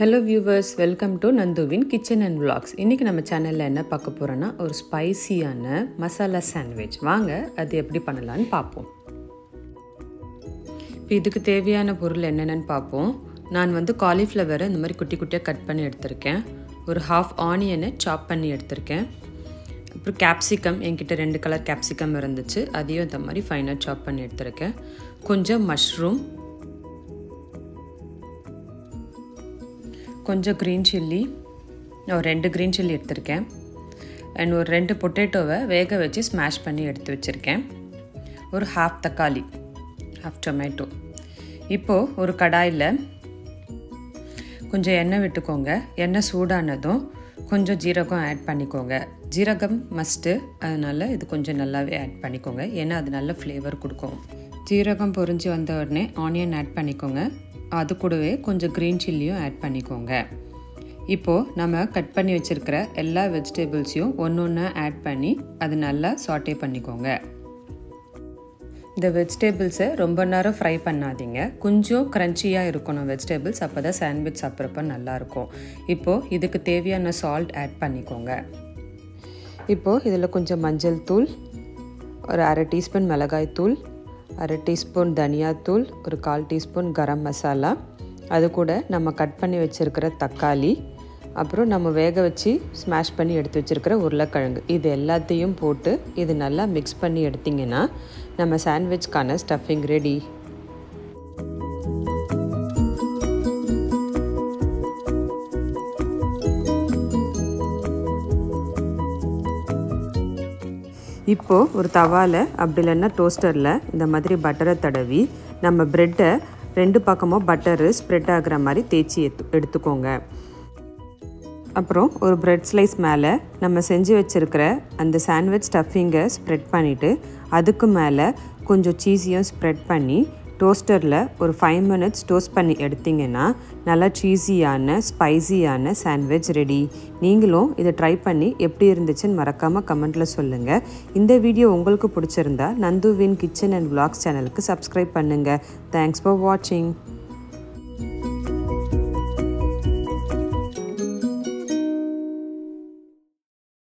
hello viewers welcome to நந்துவின் kitchen and vlogs இன்றைக்கி நம்ம சேனலில் என்ன பார்க்க போகிறோன்னா ஒரு ஸ்பைசியான மசாலா சாண்ட்விச் வாங்க அது எப்படி பண்ணலான்னு பார்ப்போம் இப்போ இதுக்கு தேவையான பொருள் என்னென்னு பார்ப்போம் நான் வந்து காலிஃப்ளவரை இந்த மாதிரி குட்டி குட்டியாக கட் பண்ணி எடுத்திருக்கேன் ஒரு ஹாஃப் ஆனியனை சாப் பண்ணி எடுத்திருக்கேன் அப்புறம் கேப்சிகம் என்கிட்ட ரெண்டு கலர் கேப்சிகம் இருந்துச்சு அதையும் இந்த மாதிரி ஃபைனாக சாப் பண்ணி எடுத்திருக்கேன் கொஞ்சம் மஷ்ரூம் கொஞ்சம் க்ரீன் சில்லி நான் ஒரு ரெண்டு க்ரீன் சில்லி எடுத்திருக்கேன் அண்ட் ஒரு ரெண்டு பொட்டேட்டோவை வேக வச்சு ஸ்மாஷ் பண்ணி எடுத்து வச்சுருக்கேன் ஒரு ஹாஃப் தக்காளி ஹாஃப் டொமேட்டோ இப்போது ஒரு கடாயில் கொஞ்சம் எண்ணெய் விட்டுக்கோங்க எண்ணெய் சூடானதும் கொஞ்சம் ஜீரகம் ஆட் பண்ணிக்கோங்க ஜீரகம் மஸ்ட்டு அதனால் இது கொஞ்சம் நல்லாவே ஆட் பண்ணிக்கோங்க ஏன்னா அது நல்ல ஃப்ளேவர் கொடுக்கும் ஜீரகம் பொரிஞ்சு வந்த உடனே ஆனியன் ஆட் பண்ணிக்கோங்க அது கூடவே கொஞ்சம் க்ரீன் சில்லியும் ஆட் பண்ணிக்கோங்க இப்போது நம்ம கட் பண்ணி வச்சுருக்கிற எல்லா வெஜிடபிள்ஸையும் ஒன்று ஒன்று ஆட் பண்ணி அது நல்லா சாட்டே பண்ணிக்கோங்க இந்த வெஜிடபிள்ஸை ரொம்ப நேரம் ஃப்ரை பண்ணாதீங்க கொஞ்சம் க்ரன்ச்சியாக இருக்கணும் வெஜிடபிள்ஸ் அப்போ தான் சாண்ட்விச் சாப்பிட்றப்ப நல்லாயிருக்கும் இப்போது இதுக்கு தேவையான சால்ட் ஆட் பண்ணிக்கோங்க இப்போது இதில் கொஞ்சம் மஞ்சள் தூள் ஒரு அரை டீஸ்பூன் மிளகாய் தூள் அரை டீஸ்பூன் தனியாத்தூள் ஒரு கால் டீஸ்பூன் கரம் மசாலா அது கூட நம்ம கட் பண்ணி வச்சுருக்கிற தக்காளி அப்புறம் நம்ம வேக வச்சு ஸ்மாஷ் பண்ணி எடுத்து வச்சுருக்கிற உருளைக்கிழங்கு இது எல்லாத்தையும் போட்டு இது நல்லா மிக்ஸ் பண்ணி எடுத்திங்கன்னா நம்ம சாண்ட்விச்க்கான ஸ்டஃபிங் ரெடி இப்போது ஒரு தவாவில் அப்படி இல்லைன்னா டோஸ்டரில் இந்த மாதிரி பட்டரை தடவி நம்ம ப்ரெட்டை ரெண்டு பக்கமும் பட்டரு ஸ்ப்ரெட் ஆகிற மாதிரி தேய்ச்சி எடுத்து எடுத்துக்கோங்க அப்புறம் ஒரு ப்ரெட் ஸ்லைஸ் மேலே நம்ம செஞ்சு வச்சுருக்கிற அந்த சாண்ட்விச் ஸ்டஃபிங்கை ஸ்ப்ரெட் பண்ணிவிட்டு அதுக்கு மேலே கொஞ்சம் சீஸையும் ஸ்ப்ரெட் பண்ணி டோஸ்டரில் ஒரு ஃபைவ் மினிட்ஸ் டோஸ்ட் பண்ணி எடுத்திங்கன்னா நல்லா சீஸியான ஸ்பைசியான சாண்ட்விச் ரெடி நீங்களும் இதை ட்ரை பண்ணி எப்படி இருந்துச்சுன்னு மறக்காமல் கமெண்ட்டில் சொல்லுங்கள் இந்த வீடியோ உங்களுக்கு பிடிச்சிருந்தா நந்துவின் கிச்சன் அண்ட் விளாக்ஸ் சேனலுக்கு சப்ஸ்கிரைப் பண்ணுங்கள் தேங்க்ஸ் ஃபார் வாட்சிங்